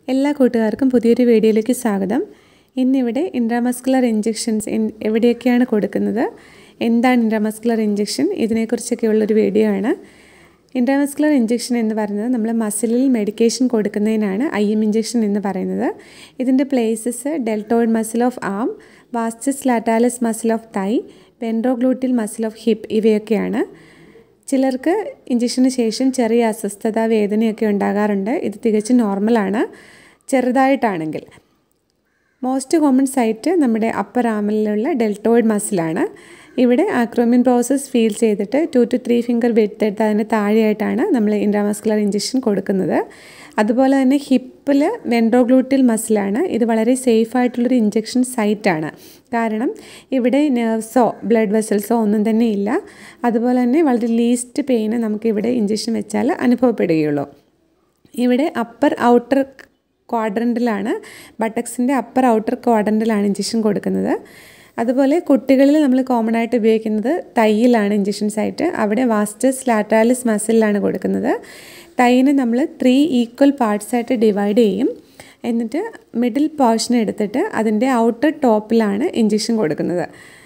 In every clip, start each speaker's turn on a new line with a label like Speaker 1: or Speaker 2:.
Speaker 1: എല്ലാ കൂട്ടുകാർക്കും പുതിയൊരു വീഡിയോയിലേക്ക് സ്വാഗതം ഇന്നിവിടെ ഇൻട്രാമസ്കുലർ ഇഞ്ചെക്ഷൻസ് എവിടെയൊക്കെയാണ് കൊടുക്കുന്നത് എന്താണ് ഇൻട്രാമസ്കുലർ ഇഞ്ചെക്ഷൻ ഇതിനെക്കുറിച്ചൊക്കെയുള്ളൊരു വീഡിയോ ആണ് ഇൻട്രാമസ്കുലർ ഇഞ്ചെക്ഷൻ എന്ന് പറയുന്നത് നമ്മൾ മസിലിൽ മെഡിക്കേഷൻ കൊടുക്കുന്നതിനാണ് ഐ എം ഇഞ്ചെക്ഷൻ എന്ന് പറയുന്നത് ഇതിൻ്റെ places deltoid muscle of arm vastus lateralis muscle of thigh ventrogluteal muscle of hip ഇവയൊക്കെയാണ് ചിലർക്ക് ഇഞ്ചക്ഷന് ശേഷം ചെറിയ അസ്വസ്ഥത വേദനയൊക്കെ ഉണ്ടാകാറുണ്ട് ഇത് തികച്ചും നോർമലാണ് ചെറുതായിട്ടാണെങ്കിൽ മോസ്റ്റ് കോമൺ സൈറ്റ് നമ്മുടെ അപ്പർ ആമിലുള്ള ഡെൽറ്റോയിഡ് മസിലാണ് ഇവിടെ ആക്രോമിൻ പ്രോസസ് ഫീൽ ചെയ്തിട്ട് ടു ടു ത്രീ ഫിംഗർ വെടുത്തെടുത്ത് അതിന് താഴെയായിട്ടാണ് നമ്മൾ ഇൻട്രാമസ്കുലർ ഇഞ്ചക്ഷൻ കൊടുക്കുന്നത് അതുപോലെ തന്നെ ഹിപ്പിൽ വെൻഡ്രോഗ്ലൂട്ടിൽ മസിലാണ് ഇത് വളരെ സേഫ് ആയിട്ടുള്ളൊരു ഇഞ്ചക്ഷൻ സൈറ്റാണ് കാരണം ഇവിടെ നെർവ്സോ ബ്ലഡ് വെസൽസോ ഒന്നും തന്നെ ഇല്ല അതുപോലെ തന്നെ വളരെ ലീസ്റ്റ് പെയിന് നമുക്കിവിടെ ഇഞ്ചക്ഷൻ വെച്ചാൽ അനുഭവപ്പെടുകയുള്ളൂ ഇവിടെ അപ്പർ ഔട്ടർ ക്വാഡ്രൻറ്റിലാണ് ബട്ടക്സിൻ്റെ അപ്പർ ഔട്ടർ ക്വാഡ്രൻറ്റിലാണ് ഇഞ്ചക്ഷൻ കൊടുക്കുന്നത് അതുപോലെ കുട്ടികളിൽ നമ്മൾ കോമൺ ആയിട്ട് ഉപയോഗിക്കുന്നത് തൈയിലാണ് ഇഞ്ചക്ഷൻ സൈറ്റ് അവിടെ വാസ്റ്റസ് ലാറ്റാലിസ് മസിലാണ് കൊടുക്കുന്നത് തൈയിനെ നമ്മൾ ത്രീ ഈക്വൽ പാർട്സ് ആയിട്ട് ഡിവൈഡ് ചെയ്യും എന്നിട്ട് മിഡിൽ പോർഷൻ എടുത്തിട്ട് അതിൻ്റെ ഔട്ടർ ടോപ്പിലാണ് ഇഞ്ചക്ഷൻ കൊടുക്കുന്നത്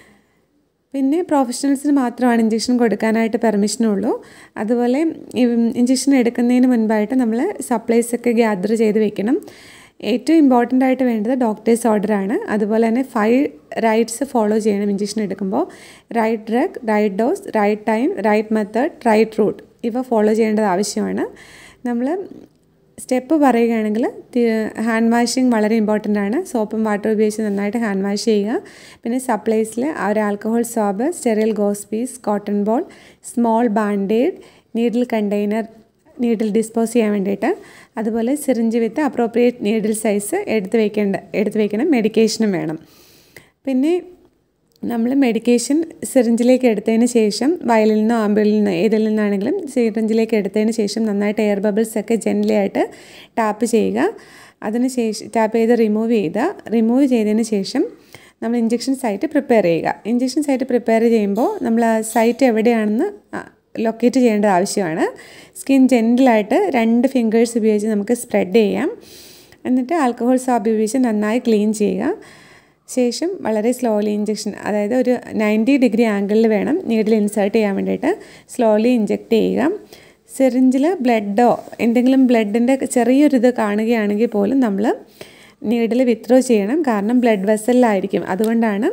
Speaker 1: പിന്നെ പ്രൊഫഷണൽസിന് മാത്രമാണ് ഇഞ്ചക്ഷൻ കൊടുക്കാനായിട്ട് പെർമിഷനുള്ളൂ അതുപോലെ ഇഞ്ചക്ഷൻ എടുക്കുന്നതിന് മുൻപായിട്ട് നമ്മൾ സപ്ലൈസ് ഒക്കെ ഗ്യാദർ ചെയ്ത് വെക്കണം ഏറ്റവും ഇമ്പോർട്ടൻ്റ് ആയിട്ട് വേണ്ടത് ഡോക്ടേഴ്സ് ഓർഡറാണ് അതുപോലെ തന്നെ ഫൈവ് റൈറ്റ്സ് ഫോളോ ചെയ്യണം ഇഞ്ചക്ഷൻ എടുക്കുമ്പോൾ right drug right dose right time right method right route ഇവ ഫോളോ ചെയ്യേണ്ടത് ആവശ്യമാണ് നമ്മൾ സ്റ്റെപ്പ് പറയുകയാണെങ്കിൽ ഹാൻഡ് വാഷിങ് വളരെ ഇമ്പോർട്ടൻ്റ് ആണ് സോപ്പും വാട്ടർ ഉപയോഗിച്ച് നന്നായിട്ട് ഹാൻഡ് വാഷ് ചെയ്യുക പിന്നെ സപ്ലൈസിൽ ഒരു alcohol swab sterile gauze piece cotton ball small bandaid needle container needle dispose ചെയ്യാൻ വേണ്ടിയിട്ട് അതുപോലെ syringe with appropriate needle size എടുത്ത് വയ്ക്കേണ്ട എടുത്ത് വയ്ക്കണം മെഡിക്കേഷനും വേണം പിന്നെ നമ്മൾ മെഡിക്കേഷൻ സിറിഞ്ചിലേക്ക് എടുത്തതിന് ശേഷം വയലിൽ നിന്നോ ആമ്പിളിൽ നിന്നോ ഏതിൽ നിന്നാണെങ്കിലും സിറിഞ്ചിലേക്ക് എടുത്തതിന് ശേഷം നന്നായിട്ട് എയർ ബബിൾസ് ഒക്കെ ജെൻലി ആയിട്ട് ടാപ്പ് ചെയ്യുക അതിന് ശേഷം ടാപ്പ് ചെയ്ത് റിമൂവ് ചെയ്യുക റിമൂവ് ചെയ്തതിന് ശേഷം നമ്മൾ ഇഞ്ചക്ഷൻ സൈറ്റ് പ്രിപ്പയർ ചെയ്യുക ഇഞ്ചക്ഷൻ സൈറ്റ് പ്രിപ്പയർ ചെയ്യുമ്പോൾ നമ്മൾ ആ സൈറ്റ് എവിടെയാണെന്ന് ലൊക്കേറ്റ് ചെയ്യേണ്ടത് ആവശ്യമാണ് സ്കിൻ ജെൻറ്റിലായിട്ട് രണ്ട് ഫിംഗേഴ്സ് ഉപയോഗിച്ച് നമുക്ക് സ്പ്രെഡ് ചെയ്യാം എന്നിട്ട് ആൽക്കഹോൾ സാബ് ഉപയോഗിച്ച് നന്നായി ക്ലീൻ ചെയ്യുക ശേഷം വളരെ സ്ലോലി ഇഞ്ചക്ഷൻ അതായത് ഒരു നയൻറ്റി ഡിഗ്രി ആംഗിളിൽ വേണം നീഡിൽ ഇൻസേർട്ട് ചെയ്യാൻ വേണ്ടിയിട്ട് സ്ലോലി ഇഞ്ചെക്റ്റ് ചെയ്യുക സിറിഞ്ചിൽ ബ്ലഡോ എന്തെങ്കിലും ബ്ലഡിൻ്റെ ചെറിയൊരിത് കാണുകയാണെങ്കിൽ പോലും നമ്മൾ നീഡിൽ വിത്രോ ചെയ്യണം കാരണം ബ്ലഡ് വെസലിലായിരിക്കും അതുകൊണ്ടാണ്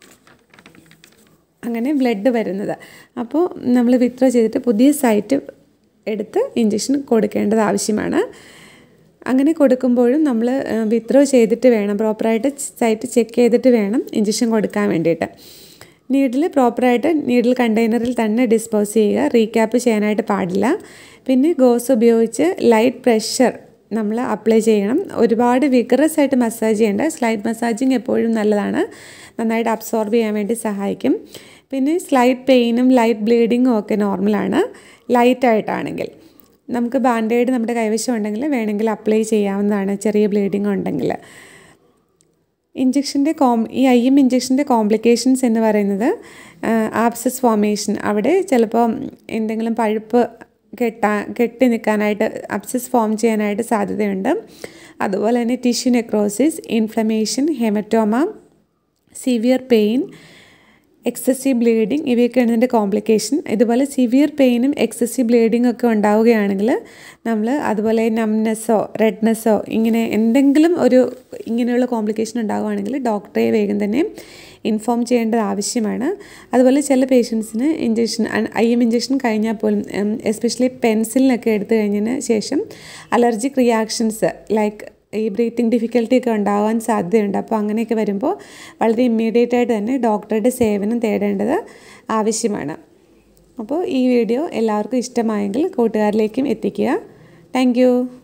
Speaker 1: അങ്ങനെ ബ്ലഡ് വരുന്നത് അപ്പോൾ നമ്മൾ വിത്രോ ചെയ്തിട്ട് പുതിയ സൈറ്റ് എടുത്ത് ഇഞ്ചക്ഷൻ കൊടുക്കേണ്ടത് ആവശ്യമാണ് അങ്ങനെ കൊടുക്കുമ്പോഴും നമ്മൾ വിത്രോ ചെയ്തിട്ട് വേണം പ്രോപ്പറായിട്ട് സൈറ്റ് ചെക്ക് ചെയ്തിട്ട് വേണം ഇഞ്ചക്ഷൻ കൊടുക്കാൻ വേണ്ടിയിട്ട് നീഡിൽ പ്രോപ്പറായിട്ട് നീഡിൽ കണ്ടെയ്നറിൽ തന്നെ ഡിസ്പോസ് ചെയ്യുക റീക്യാപ്പ് ചെയ്യാനായിട്ട് പാടില്ല പിന്നെ ഗോസ് ഉപയോഗിച്ച് ലൈറ്റ് പ്രഷർ നമ്മൾ അപ്ലൈ ചെയ്യണം ഒരുപാട് വിഗറസ് ആയിട്ട് മസാജ് ചെയ്യേണ്ട സ്ലൈറ്റ് മസാജിങ് എപ്പോഴും നല്ലതാണ് നന്നായിട്ട് അബ്സോർബ് ചെയ്യാൻ വേണ്ടി സഹായിക്കും പിന്നെ സ്ലൈറ്റ് പെയിനും ലൈറ്റ് ബ്ലീഡിങ്ങും ഒക്കെ നോർമലാണ് ലൈറ്റായിട്ടാണെങ്കിൽ നമുക്ക് ബാൻഡേഡ് നമ്മുടെ കൈവശം ഉണ്ടെങ്കിൽ വേണമെങ്കിൽ അപ്ലൈ ചെയ്യാവുന്നതാണ് ചെറിയ ബ്ലീഡിങ് ഉണ്ടെങ്കിൽ ഇഞ്ചക്ഷൻ്റെ കോം ഈ ഐ എം ഇഞ്ചക്ഷൻ്റെ കോംപ്ലിക്കേഷൻസ് എന്ന് പറയുന്നത് ആപ്സസ് ഫോമേഷൻ അവിടെ ചിലപ്പോൾ എന്തെങ്കിലും പഴുപ്പ് കെട്ടാ കെട്ടി നിൽക്കാനായിട്ട് അപ്സസ് ഫോം ചെയ്യാനായിട്ട് സാധ്യതയുണ്ട് അതുപോലെ തന്നെ tissue necrosis inflammation haematoma severe pain excessive bleeding ഇവയൊക്കെയാണ് ഇതിൻ്റെ കോംപ്ലിക്കേഷൻ ഇതുപോലെ സിവിയർ പെയിനും എക്സസീവ് ബ്ലീഡിങ് ഒക്കെ ഉണ്ടാവുകയാണെങ്കിൽ നമ്മൾ അതുപോലെ നംനെസ്സോ റെഡ്നെസ്സോ ഇങ്ങനെ എന്തെങ്കിലും ഒരു ഇങ്ങനെയുള്ള കോംപ്ലിക്കേഷൻ ഉണ്ടാവുകയാണെങ്കിൽ ഡോക്ടറെ വേഗം തന്നെ ഇൻഫോം ചെയ്യേണ്ടത് ആവശ്യമാണ് അതുപോലെ ചില പേഷ്യൻസിന് ഇഞ്ചക്ഷൻ ഐ എം ഇഞ്ചക്ഷൻ കഴിഞ്ഞാൽ പോലും എസ്പെഷ്യലി പെൻസിലിനൊക്കെ എടുത്തു കഴിഞ്ഞതിന് ശേഷം അലർജിക് റിയാക്ഷൻസ് ലൈക്ക് ഈ ബ്രീത്തിങ് ഡിഫിക്കൽട്ടി ഒക്കെ ഉണ്ടാകാൻ സാധ്യതയുണ്ട് അപ്പോൾ അങ്ങനെയൊക്കെ വരുമ്പോൾ വളരെ ഇമ്മീഡിയറ്റ് ആയിട്ട് തന്നെ ഡോക്ടറുടെ സേവനം തേടേണ്ടത് ആവശ്യമാണ് അപ്പോൾ ഈ വീഡിയോ എല്ലാവർക്കും ഇഷ്ടമായെങ്കിൽ കൂട്ടുകാരിലേക്കും എത്തിക്കുക താങ്ക്